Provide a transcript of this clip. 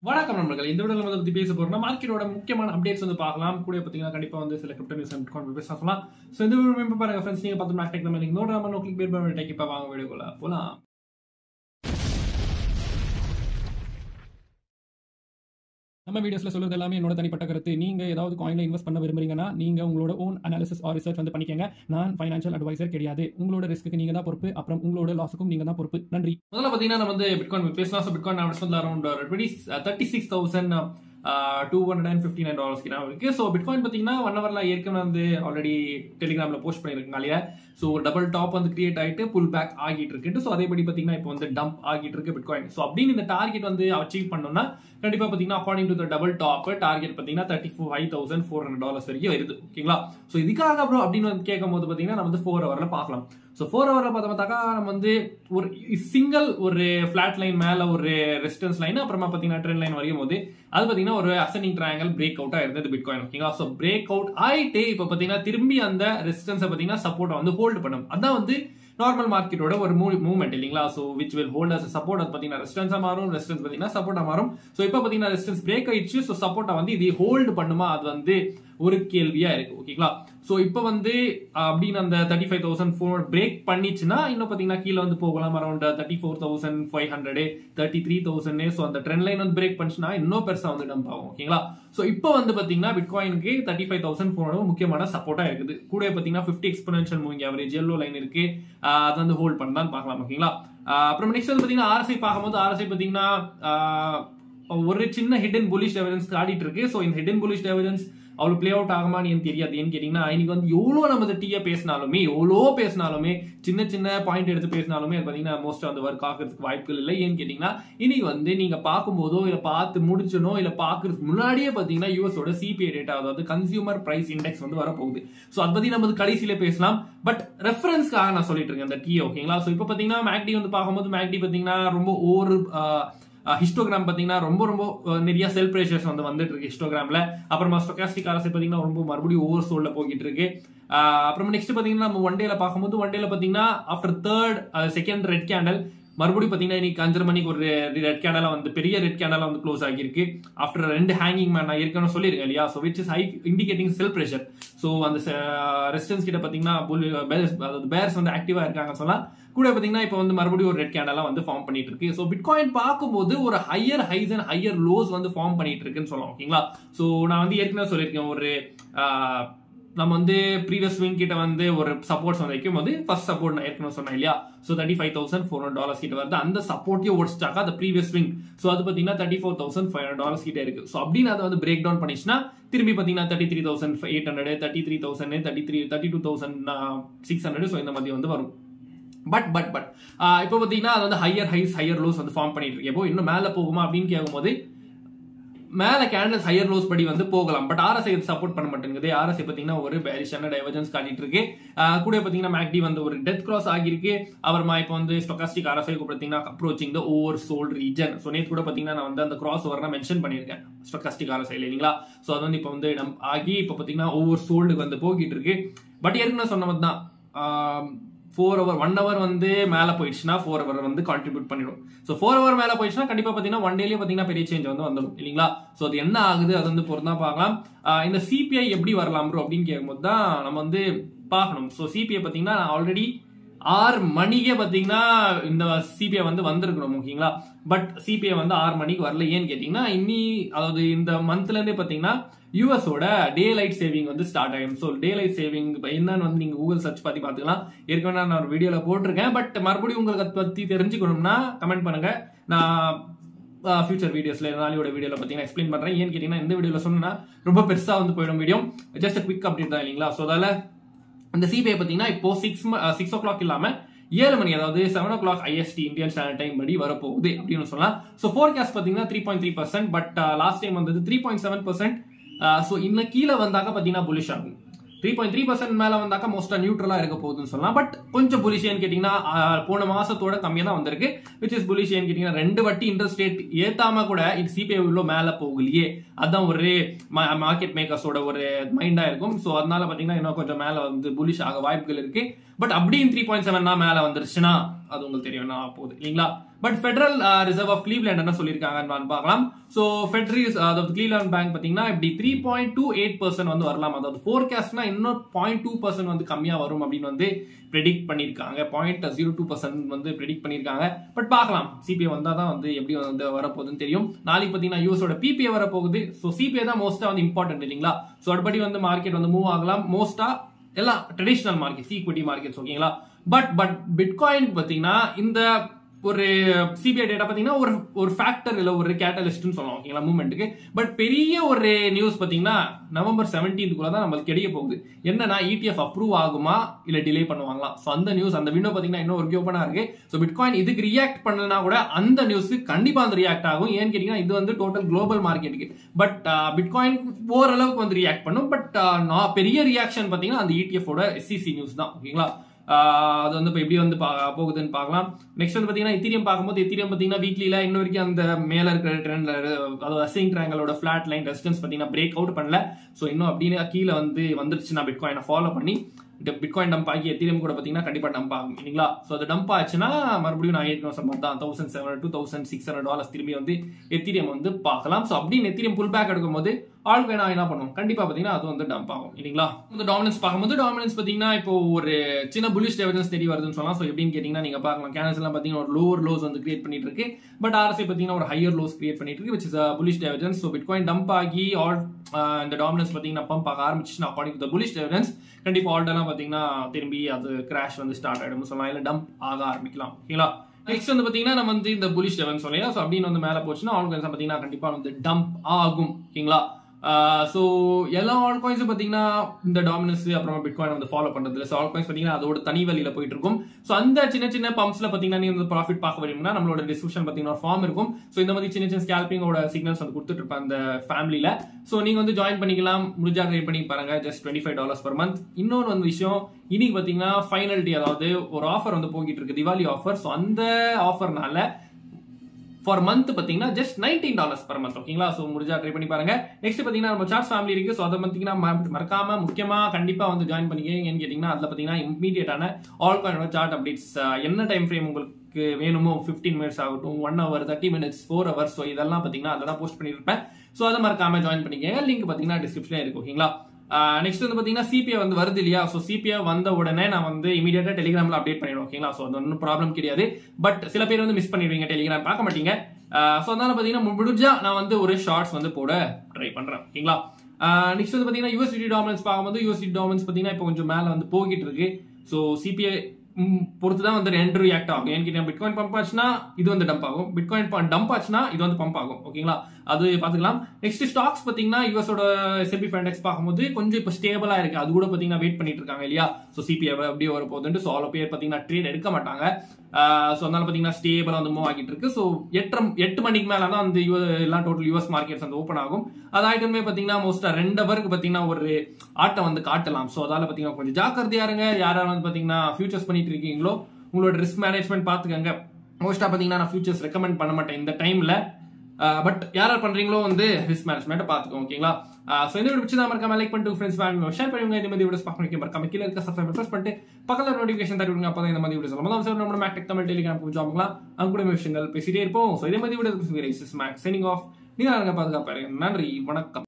வணக்கம் நண்பர்கள் இந்த வீடியோல வந்து பத்தி பேச போறோம்னா மார்க்கெட்டோட முக்கியமான அப்டேட்ஸ் வந்து பார்க்கலாம் கூட பாத்தீங்கன்னா கண்டிப்பா வந்து சில கிரிப்டோ நியூஸ் அண்ட் பிட்காயின் பேச சொல்லலாம் சோ இந்த வீடியோ மெம்பர் பாருங்க ஃப்ரெண்ட்ஸ் நீங்க பார்த்து மேக் நம்ம நீங்க நோட் நம்ம கிளிக் பேர் பண்ணி டேக் இப்ப வாங்க வீடியோக்குள்ள போலாம் நம்ம வீடியோஸ்ல சொல்றது எல்லாமே என்னோட தனிப்பட்ட கருத்து நீங்க ஏதாவது காயின்ல இன்வெஸ்ட் பண்ண விரும்புறீங்கன்னா நீங்க உங்களோட ஓன் அனாலிசிஸ் ஆர் ரிசர்ச் வந்து பண்ணிக்கங்க நான் ஃபைனான்ஷியல் அட்வைசர் கிடையாது உங்களோட ரிஸ்க்கு நீங்க தான் பொறுப்பு அப்புறம் உங்களோட லாஸுக்கும் நீங்க தான் பொறுப்பு நன்றி முதல்ல பாத்தீங்கன்னா நம்ம வந்து பிட்காயின் பேசலாம் ஸோ பிட்காயின் நான் வந்து around twenty thirty six thousand two hundred and fifty nine dollars கிட்ட இருக்கு ஸோ பிட்காயின் பார்த்தீங்கன்னா ஒன் ஹவர்ல ஏற்கனவே வந்து ஆல்ரெடி டெலிகிராமில் போஸ்ட் பண்ணியிருக்காங்க ஸோ டபுள் டாப் வந்து கிரியேட் ஆகிட்டு புல் பேக் ஆகிட்டு இருக்கு ஸோ அதேபடி பார்த்தீங்கன்னா இப்போ வந்து டம்ப் ஆகிட்டு இருக்கு பிட்காயின் ஸோ அப்படின்னு இந்த டார்கெட் வந்து அச்சீவ் பண்ணோம்னா கண்டிப்பாக பார்த்தீங்கன்னா according to the double top target பார்த்தீங்கன்னா thirty four five thousand four hundred dollars வரைக்கும் வருது ஓகேங்களா ஸோ இதுக்காக அப்புறம் அப்படின்னு வந்து கேட்கும் போது பார்த்தீங்கன்னா நம்ம வந்து ஃபோர் ஹவரில் பார்க்கலாம் ஸோ ஃபோர் ஹவரில் பார்த்தாக்கா நம்ம வந்து ஒரு சிங்கிள் ஒரு ஃபிளாட் லைன் மேலே ஒரு ரெசிஸ்டன்ஸ் லைன் அப்புறமா பார்த்தீங்கன்னா ட்ரெண்ட் லைன் வரையும் போது அது பார்த்தீங்கன்னா ஒரு அசனிங் ட்ரையாங்கல் பிரேக் அவுட்டாக இருந்தது பிட்காயின் ஓகேங்களா ஸோ பிரேக் அவுட் ஆயிட்டு இப்போ பார்த்தீங்கன்னா திரும்பி அந்த ரெசிஸ்டன்ஸை பார்த்தீங்கன்னா சப்போர்ட்டை வந்து ஹோல்டு பண்ணும் அதான் வந்து நார்மல் மார்க்கெட்டோட ஒரு மூவ்மெண்ட் இல்லைங்களா so which will hold as support அது பார்த்தீங்கன்னா ரெசிஸ்டன்ஸாக மாறும் ரெசிஸ்டன்ஸ் பார்த்தீங்கன்னா சப்போர்ட்டாக மாறும் ஸோ இப்போ பார்த்தீங்கன்னா ரெசிஸ்டன்ஸ் பிரேக் ஆயிடுச்சு ஸோ சப்போர்ட்டை வந்து இது ஹோல்டு பண்ணுமா அது வந்து ஒரு கேள்வியா இருக்கு ஓகேங்களா ஸோ இப்போ வந்து அப்படின்னு அந்த thirty five thousand four break பண்ணிச்சுன்னா இன்னும் பார்த்தீங்கன்னா கீழே வந்து போகலாம் around thirty four thousand five hundred thirty three thousand so அந்த ட்ரெண்ட் லைன் வந்து பிரேக் பண்ணிச்சுன்னா இன்னும் பெருசாக வந்து டம்ப் ஆகும் ஓகேங்களா ஸோ இப்போ வந்து பார்த்தீங்கன்னா பிட்காயினுக்கு தேர்ட்டி ஃபைவ் தௌசண்ட் ஃபோர் முக்கியமான சப்போர்ட்டாக இருக்குது கூட பார்த்தீங்கன்னா fifty exponential moving average yellow line இருக்கு அது வந்து ஹோல்ட் பண்ணலாம் பார்க்கலாம் ஓகேங்களா அப்புறம் நெக்ஸ்ட் வந்து பார்த்தீங்கன்னா ஆர்எஸ்ஐ பார்க்கும்போது ஆர்எஸ்ஐ பார்த்தீங்கன்னா ஒரு சின்ன ஹிடன் புலிஷ் எவிடன்ஸ் காட்டிட்டு இருக்கு ஸோ இந்த ஹிடன் புலிஷ் எவிடன்ஸ் அவ்வளோ பிளே அவுட் ஆகுமான்னு எனக்கு தெரியாது ஏன்னு கேட்டீங்கன்னா இன்னைக்கு வந்து எவ்வளோ நம்ம டீயை பேசினாலுமே எவ்வளோ பேசினாலுமே சின்ன சின்ன பாயிண்ட் எடுத்து பேசினாலுமே பார்த்தீங்கன்னா மோஸ்ட் வந்து ஒர்க் ஆகிறதுக்கு வாய்ப்புகள் இல்லை ஏன்னு கேட்டீங்கன்னா இன்னைக்கு வந்து நீங்க பார்க்கும்போதோ இல்லை பார்த்து முடிச்சனோ இல்லை பார்க்கறதுக்கு முன்னாடியே பார்த்தீங்கன்னா யூஎஸோட சிபிஐ டேட்டா அதாவது கன்சியூமர் பிரைஸ் இண்டெக்ஸ் வந்து வரப்போகுது ஸோ அதை பத்தி நம்ம கடைசியில பேசலாம் பட் ரெஃபரன்ஸ்க்காக நான் சொல்லிட்டு இருக்கேன் அந்த டீ ஓகேங்களா ஸோ இப்போ பார்த்தீங்கன்னா மேக்டி வந்து பார்க்கும்போது மேக்டி பார்த்தீங்கன்னா ரொம்ப ஓவர் ஹிஸ்டோகிராம் பார்த்தீங்கன்னா ரொம்ப ரொம்ப நிறைய செல் ப்ரெஷர்ஸ் வந்து வந்துட்டு இருக்கு ஹிஸ்டோகிராம்ல அப்புறமா ஸ்டொகாஸ்டிக் அரசு பார்த்தீங்கன்னா ரொம்ப மறுபடியும் ஓவர் சோல்ல போய்கிட்டு இருக்கு அப்புறம் நெக்ஸ்ட் பார்த்தீங்கன்னா நம்ம ஒன் டேல பார்க்கும்போது ஒன் டேல பார்த்தீங்கன்னா after third second red candle மறுபடியும் பார்த்தீங்கன்னா இன்னைக்கு அஞ்சரை மணிக்கு ஒரு ரெட் கேண்டலா வந்து பெரிய ரெட் கேண்டலா வந்து க்ளோஸ் ஆகியிருக்கு ஆஃப்டர் ரெண்டு ஹேங்கிங் மேன் நான் ஏற்கனவே சொல்லியிருக்கேன் இல்லையா so which is high indicating sell pressure so அந்த ரெசிஸ்டன்ஸ் கிட்ட பார்த்தீங்கன்னா அதாவது பேர்ஸ் வந்து ஆக்டிவா இருக்காங்க சொல்லலாம் கூட பார்த்தீங்கன்னா இப்போ வந்து மறுபடியும் ஒரு ரெட் கேண்டலா வந்து ஃபார்ம் பண்ணிட்டு இருக்கு ஸோ பிட்காயின் பார்க்கும்போது ஒரு higher highs and higher lows வந்து ஃபார்ம் பண்ணிட்டு இருக்குன்னு சொல்லலாம் ஓகேங்களா ஸோ நான் வந்து ஏற்கனவே சொல்லியிருக்கேன் ஒரு நம்ம வந்து ப்ரீவியஸ் விங் கிட்ட வந்து ஒரு சப்போர்ட்ஸ் வந்து வைக்கும் போது ஃபர்ஸ்ட் சப்போர்ட் நான் ஏற்கனவே சொன்னேன் இல்லையா so thirty five thousand four hundred dollars கிட்ட வருது அந்த சப்போர்ட்டையும் ஒடிச்சிட்டாக்கா அந்த ப்ரீவியஸ் விங் ஸோ அது பார்த்தீங்கன்னா thirty four thousand five hundred dollars கிட்ட இருக்கு ஸோ அப்படின்னு அதை வந்து பிரேக் டவுன் பண்ணிச்சுன்னா திரும்பி பார்த்தீங்கன்னா thirty three thousand eight hundred thirty three thousand thirty three thirty two thousand six hundred so இந்த மாதிரி வந்து வரும் பட் பட் பட் இப்போ பார்த்தீங்கன்னா அது வந்து ஹையர் ஹைஸ் ஹையர் லோஸ் வந்து ஃபார்ம் பண்ணிட்டு இருக்கேன் இப்போ இன்னும் மேலே போகுமா அப்படின்னு கேட்கும்போது மேல கேண்டல்ஸ் ஹையர் லோஸ் படி வந்து போகலாம் பட் ஆர்எஸ்ஐ சப்போர்ட் பண்ண மாட்டேங்குது ஆர்எஸ்ஐ பாத்தீங்கன்னா ஒரு பேரிஷான டைவர்ஜன்ஸ் காட்டிட்டு இருக்கு கூட பாத்தீங்கன்னா மேக்டி வந்து ஒரு டெத் கிராஸ் ஆகிருக்கு அப்புறமா இப்போ வந்து ஸ்டொகாஸ்டிக் ஆர்எஸ்ஐ பாத்தீங்கன்னா approaching the oversold region so நேற்று கூட பாத்தீங்கன்னா நான் வந்து அந்த கிராஸ் ஓவர் மென்ஷன் பண்ணியிருக்கேன் ஸ்டொகாஸ்டிக் ஆர்எஸ்ஐ இல்லைங்களா ஸோ அது வந்து இப்போ வந்து ஆகி இப்போ பாத்தீங்கன்னா ஓவர் சோல்டுக்கு வந்து போகிட்டு இருக்கு பட் ஏற்கனவே சொன்ன மாதிரி தான் ஃபோர் ஹவர் ஒன் ஹவர் வந்து மேலே போயிடுச்சுன்னா ஃபோர் ஹவர் வந்து கான்ட்ரிபியூட் பண்ணிடும் ஸோ ஃபோர் ஹவர் மேலே போயிடுச்சுன்னா கண்டிப்பாக பார்த்தீங்கன்னா ஒன் டேலேயே பார்த்தீங்கன்னா பெரிய சேஞ்ச் வந்து வந்துடும் இல்லைங்களா ஸோ அது என்ன ஆகுது அது வந்து பொறுத்து தான் பார்க்கலாம் இந்த சிபிஐ எப்படி வரலாம் ப்ரோ அப்படின்னு கேட்கும்போது தான் நம்ம வந்து பார்க்கணும் ஸோ சிபிஐ பார்த்தீங்கன்னா ஆல்ரெடி ஆறு மணிக்கே பார்த்தீங்கன்னா இந்த சிபிஐ வந்து வந்திருக்கணும் ஓகேங்களா பட் சிபிஐ வந்து ஆறு மணிக்கு வரல ஏன்னு கேட்டிங்கன்னா இன்னி அதாவது இந்த மந்த்லேருந்தே பார்த்தீங்கன்னா யூஎஸோட டே லைட் சேவிங் வந்து ஸ்டார்ட் ஆகும் ஸோ டே லைட் சேவிங் என்னன்னு வந்து நீங்கள் கூகுள் சர்ச் பற்றி பார்த்துக்கலாம் ஏற்கனவே நான் ஒரு வீடியோவில் போட்டிருக்கேன் பட் மறுபடியும் உங்களுக்கு அதை பற்றி தெரிஞ்சுக்கணும்னா கமெண்ட் பண்ணுங்க நான் ஃபியூச்சர் வீடியோஸ்ல நாளையோட வீடியோல பார்த்தீங்கன்னா எக்ஸ்பிளைன் பண்ணுறேன் ஏன்னு கேட்டிங்கன்னா இந்த வீடியோவில் சொன்னா ரொம்ப பெருசாக வந்து போயிடும் வீடியோ ஜஸ்ட் குவிக் அப்டேட் தான் இல்லைங்களா ஸோ அதால இந்த சிபிஐ பார்த்தீங்கன்னா இப்போ சிக்ஸ் சிக்ஸ் ஓ கிளாக் இல்லாமல் ஏழு மணி அதாவது seven o'clock IST Indian standard time படி வரப்போகுது அப்படின்னு சொல்லலாம் ஸோ ஃபோர்காஸ்ட் பார்த்தீங்கன்னா three point three percent but last time வந்தது three point seven percent so இன்னும் கீழே வந்தாக்க பார்த்தீங்கன்னா புலிஷ் ஆகும் த்ரீ பாயிண்ட் த்ரீ பர்சன்ட் மேலே வந்தாக்க மோஸ்ட்டாக நியூட்ரலாக இருக்க போகுதுன்னு சொல்லலாம் பட் கொஞ்சம் புலிஷியன்னு கேட்டிங்கன்னா போன மாசத்தோட கம்மியாக தான் வந்திருக்கு விச் இஸ் புலிஷியன்னு கேட்டிங்கன்னா ரெண்டு வட்டி இன்ட்ரெஸ்ட் ரேட் ஏத்தாம கூட இது சிபிஐ உள்ள மேலே போகலையே அதான் ஒரு மார்க்கெட் மேக்கர்ஸோட ஒரு மைண்டாக இருக்கும் ஸோ அதனால பார்த்தீங்கன்னா இன்னும் கொஞ்சம் மேலே வந்து புலிஷ் ஆக வாய்ப்புகள் இருக்கு பட் அப்படியும் த்ரீ பாயிண்ட் செவன் மேலே வந்துருச்சுன்னா அது உங்களுக்கு தெரியும் என்ன போகுது இல்லைங்களா but federal reserve of Cleveland என்ன சொல்லியிருக்காங்கன்னு பார்க்கலாம் ஸோ ஃபெட்ரிஸ் அதாவது கிளீவ்லேண்ட் பேங்க் பார்த்தீங்கன்னா இப்படி three point two eight percent வந்து வரலாம் அதாவது ஃபோர்காஸ்ட்னா இன்னும் பாயிண்ட் டூ பர்சன்ட் வந்து கம்மியாக வரும் அப்படின்னு வந்து ப்ரெடிக்ட் பண்ணியிருக்காங்க பாயிண்ட் ஜீரோ டூ பர்சன்ட் வந்து ப்ரெடிக்ட் பண்ணியிருக்காங்க பட் பார்க்கலாம் சிபிஐ வந்தால் தான் வந்து எப்படி வந்து வரப்போகுதுன்னு தெரியும் நாளைக்கு பார்த்தீங்கன்னா யூஎஸோட பிபிஐ வரப்போகுது ஸோ சிபிஐ தான் மோஸ்ட்டாக வந்து இம்பார்ட்டன்ட் இல்லைங்களா ஸோ அடுப்படி வந்து மார்க்கெட் வந்து மூவ் ஆகலாம் மோஸ்ட்டாக எல்லாம் ட்ரெடிஷ்னல் மார்க்கெட்ஸ் ஈக்விட்டி மார்க்கெட்ஸ் ஓகேங்களா பட் பட் பிட்காயின் பார்த்தீங்கன்னா இந்த ஒரு சிபிஐ டேட்டா பார்த்தீங்கன்னா ஒரு ஒரு ஃபேக்டர் இல்லை ஒரு கேட்டலிஸ்ட்னு சொல்லலாம் ஓகேங்களா மூவ்மெண்ட்டுக்கு பட் பெரிய ஒரு நியூஸ் பார்த்தீங்கன்னா நவம்பர் செவன்டீன்த்துக்குள்ள தான் நம்மளுக்கு கிடைக்க போகுது என்னன்னா இடிஎஃப் அப்ரூவ் ஆகுமா இல்லை டிலே பண்ணுவாங்களா ஸோ அந்த நியூஸ் அந்த விண்டோ பார்த்தீங்கன்னா இன்னும் ஒரு ஓப்பனாக இருக்கு ஸோ பிட்காயின் இதுக்கு ரியாக்ட் பண்ணலனா கூட அந்த நியூஸுக்கு கண்டிப்பாக வந்து ரியாக்ட் ஆகும் ஏன்னு கேட்டீங்கன்னா இது வந்து டோட்டல் குளோபல் மார்க்கெட்டுக்கு பட் பிட்காயின் ஓரளவுக்கு வந்து ரியாக்ட் பண்ணும் பட் நான் பெரிய ரியாக்ஷன் பார்த்தீங்கன்னா அந்த இடிஎஃபோட எஸ்சிசி நியூஸ் தான் ஓகேங்களா அது வந்து இப்போ எப்படி வந்து போகுதுன்னு பார்க்கலாம் நெக்ஸ்ட் வந்து பார்த்தீங்கன்னா எத்திரியம் பார்க்கும்போது எத்திரியம் பார்த்தீங்கன்னா வீக்லியில் இன்ன வரைக்கும் அந்த மேலே இருக்கிற ட்ரெண்ட்ல அதாவது அசிங் ட்ராங்கலோட ஃபிளாட் லைன் ரெசிஸ்டன்ஸ் பார்த்தீங்கன்னா பிரேக் அவுட் பண்ணல ஸோ இன்னும் அப்படின்னு கீழே வந்து வந்துருச்சு நான் பிட்காயினை ஃபாலோ பண்ணி பிட்காயின் டம்ப் ஆகி எத்திரியம் கூட பார்த்தீங்கன்னா கண்டிப்பாக டம்ப் ஆகும் இல்லைங்களா ஸோ அது டம்ப் ஆச்சுன்னா மறுபடியும் நான் ஏற்கனவே சொன்ன தான் thousand seven two thousand six hundred dollars திரும்பி வந்து எத்திரியம் வந்து பார்க்கலாம் ஸோ அப்படின்னு எத்திரியம் புல் பேக் எடுக்கும்போது ஆள் வேணா என்ன பண்ணும் கண்டிப்பா பாத்தீங்கன்னா அது வந்து டம்ப் ஆகும் இல்லைங்களா இந்த டாமினன்ஸ் பார்க்கும்போது டாமினன்ஸ் பாத்தீங்கன்னா இப்போ ஒரு சின்ன புலிஷ் டெவலன்ஸ் தெரிய வருதுன்னு சொல்லலாம் ஸோ எப்படின்னு கேட்டீங்கன்னா நீங்க பார்க்கலாம் கேனல்ஸ் எல்லாம் பாத்தீங்கன்னா ஒரு லோவர் லோஸ் வந்து கிரியேட் பண்ணிட்டு இருக்கு பட் ஆர்எஸ்ஐ பாத்தீங்கன்னா ஒரு ஹையர் லோஸ் கிரியேட் பண்ணிட்டு இருக்கு which is bullish divergence so bitcoin dump ஆகி ஆல் இந்த டாமினன்ஸ் பாத்தீங்கன்னா பம்ப் ஆக ஆரம்பிச்சுன்னா அக்கார்டிங் டு புலிஷ் டெவலன்ஸ் கண்டிப்பா ஆல்ட் எல்லாம் பாத்தீங்கன்னா திரும்பி அது கிராஷ் வந்து ஸ்டார்ட் ஆயிடும் சொல்லலாம் இல்ல டம்ப் ஆக ஆரம்பிக்கலாம் ஓகேங்களா நெக்ஸ்ட் வந்து பாத்தீங்கன்னா நம்ம வந்து இந்த புலிஷ் டெவன் சொல்லையா ஸோ அப்படின்னு வந்து மேல போச்சுன்னா ஆல் காயின்ஸ் பாத்தீங்கன்னா கண்டிப்பா வந்து டம்ப் ஆகும் ஓகேங்களா ஸோ எல்லா ஆல் காயின்ஸும் பார்த்தீங்கன்னா இந்த டாமினஸ் அப்புறமா பிட்காயின் வந்து ஃபாலோ பண்ணுறது இல்லை ஸோ ஆல் காயின்ஸ் பார்த்தீங்கன்னா அதோட தனி வழியில் போயிட்டு இருக்கும் ஸோ அந்த சின்ன சின்ன பம்ப்ஸில் பார்த்தீங்கன்னா நீ வந்து ப்ராஃபிட் பார்க்க வரீங்கன்னா நம்மளோட டிஸ்கிரிப்ஷன் பார்த்தீங்கன்னா ஃபார்ம் இருக்கும் ஸோ இந்த மாதிரி சின்ன சின்ன ஸ்கேல்பிங்கோட சிக்னல்ஸ் வந்து கொடுத்துட்டு இருப்பேன் அந்த ஃபேமிலியில் ஸோ நீங்கள் வந்து ஜாயின் பண்ணிக்கலாம் முடிஞ்சா ட்ரை பண்ணி பாருங்க just twenty five dollars per month இன்னொரு வந்து விஷயம் இன்னைக்கு பார்த்தீங்கன்னா ஃபைனல் டே அதாவது ஒரு ஆஃபர் வந்து போய்கிட்டு இருக்கு திவாலி ஆஃபர் ஸோ அந்த ஆஃபர்னால ஃபார் மந்த் பார்த்தீங்கன்னா just nineteen dollars per month ஓகேங்களா ஸோ முடிஞ்சா ட்ரை பண்ணி பாருங்க நெக்ஸ்ட் பார்த்தீங்கன்னா நம்ம சார்ட் ஃபேமிலி இருக்கு ஸோ அதை பார்த்தீங்கன்னா மறக்காம முக்கியமா கண்டிப்பா வந்து ஜாயின் பண்ணிக்கங்க ஏன்னு கேட்டீங்கன்னா அதில் பார்த்தீங்கன்னா இம்மீடியட்டான ஆல் காயினோட சார்ட் அப்டேட்ஸ் என்ன டைம் ஃப்ரேம் உங்களுக்கு வேணுமோ ஃபிஃப்டீன் மினிட்ஸ் ஆகட்டும் one hour thirty minutes four hours so இதெல்லாம் பார்த்தீங்கன்னா அதில் தான் போஸ்ட் பண்ணியிருப்பேன் ஸோ அதை மறக்காம ஜாயின் பண்ணிக்கங்க லிங்க் பார்த்தீங்கன்னா டிஸ்கிரிப்ஷனில் இருக்கு ஓகேங்களா நெக்ஸ்ட் வந்து பாத்தீங்கன்னா சிபிஐ வந்து வருது இல்லையா ஸோ சிபிஐ வந்த உடனே நான் வந்து இமீடியட்டா டெலிகிராம்ல அப்டேட் பண்ணிடுவேன் ஓகேங்களா ஸோ அது ஒன்றும் ப்ராப்ளம் கிடையாது பட் சில பேர் வந்து மிஸ் பண்ணிடுவீங்க டெலிகிராம் பார்க்க மாட்டீங்க ஸோ அதனால பாத்தீங்கன்னா முடிஞ்சா நான் வந்து ஒரு ஷார்ட்ஸ் வந்து போட ட்ரை பண்றேன் ஓகேங்களா நெக்ஸ்ட் வந்து பாத்தீங்கன்னா யூஎஸ்டி டாமினன்ஸ் பார்க்கும்போது யூஎஸ்டி டாமினன்ஸ் பாத்தீங்கன்னா இப்போ கொஞ்சம் மேல வந்து போகிட்டு இருக்கு ஸோ சிபிஐ பொறுத்து தான் வந்து ரெண்டு ரியாக்ட் ஆகும் ஏன்னு கேட்டீங்கன்னா பிட்காயின் பம்ப் ஆச்சுன்னா இது வந்து டம்ப் ஆகும் பிட்காயின் டம்ப் ஆச்சுன்னா இது வந்து பம்ப் ஆகும் ஓகேங்களா அது பார்த்துக்கலாம் நெக்ஸ்ட் ஸ்டாக்ஸ் பார்த்தீங்கன்னா யூஎஸோட எஸ்எம்பி ஃபைண்டெக்ஸ் பார்க்கும்போது கொஞ்சம் இப்போ ஸ்டேபிளாக இருக்கு அது கூட பார்த்தீங்கன்னா வெயிட் பண்ணிட்டு இருக்காங்க இல்லையா ஸோ சிபிஐ அப்படியே வர போகுதுன்ட்டு ஸோ அவ்வளோ பேர் பார்த்தீங்கன்னா ட்ரேட் எடுக்க மாட்டாங்க ஸோ அதனால பார்த்தீங்கன்னா ஸ்டேபிளாக வந்து மூவ் ஆகிட்டு இருக்கு ஸோ எட்டு எட்டு மணிக்கு மேலே தான் வந்து யூ எல்லாம் டோட்டல் யூஎஸ் மார்க்கெட்ஸ் வந்து ஓப்பன் ஆகும் அது ஆயிட்டுமே பார்த்தீங்கன்னா மோஸ்ட்டாக ரெண்டு ஹவருக்கு பார்த்தீங்கன்னா ஒரு ஆட்டை வந்து காட்டலாம் ஸோ அதால பார்த்தீங்கன்னா கொஞ்சம் ஜாக்கிரதையா இருங்க யாராவது வந்து பார்த்தீங்கன்னா ஃபியூச்சர்ஸ் பண்ணிட்டு இருக்கீங்களோ உங்களோட ரிஸ்க் மேனேஜ்மெண்ட் பார்த்துக்கங்க மோஸ்ட்டாக பார்த்தீங்கன்னா நான் ஃபியூச்சர்ஸ் ரெக்கமெண்ட் பண்ண மாட்டேன் இந்த டைமில் பட் யார் யார் பண்றீங்களோ வந்து ரிஸ்க் மேனேஜ்மெண்ட் பார்த்துக்கோங்க ஓகேங்களா ஸோ இந்த வீடியோ பிடிச்சதா மறக்காம லைக் பண்ணிட்டு ஃப்ரெண்ட்ஸ் ஃபேமிலி ஷேர் பண்ணுங்க இந்த மாதிரி வீடியோஸ் பார்க்க மறக்காம கீழே இருக்க சப்ஸ்கிரைப் ப்ரெஸ் பண்ணிட்டு பக்கத்தில் நோட்டிஃபிகேஷன் தட்டி விடுங்க அப்போ இந்த மாதிரி வீடியோஸ் நம்ம சார் நம்ம மேக் டெக் தமிழ் டெலிகிராம் ஜாப் பண்ணலாம் அங்க கூட விஷயங்கள் பேசிட்டே இருப்போம் ஸோ இதே மாதிரி வீடியோ மேக் செனிங் ஆஃப் நீங்க பாதுகாப்பாரு நன்றி வணக்கம்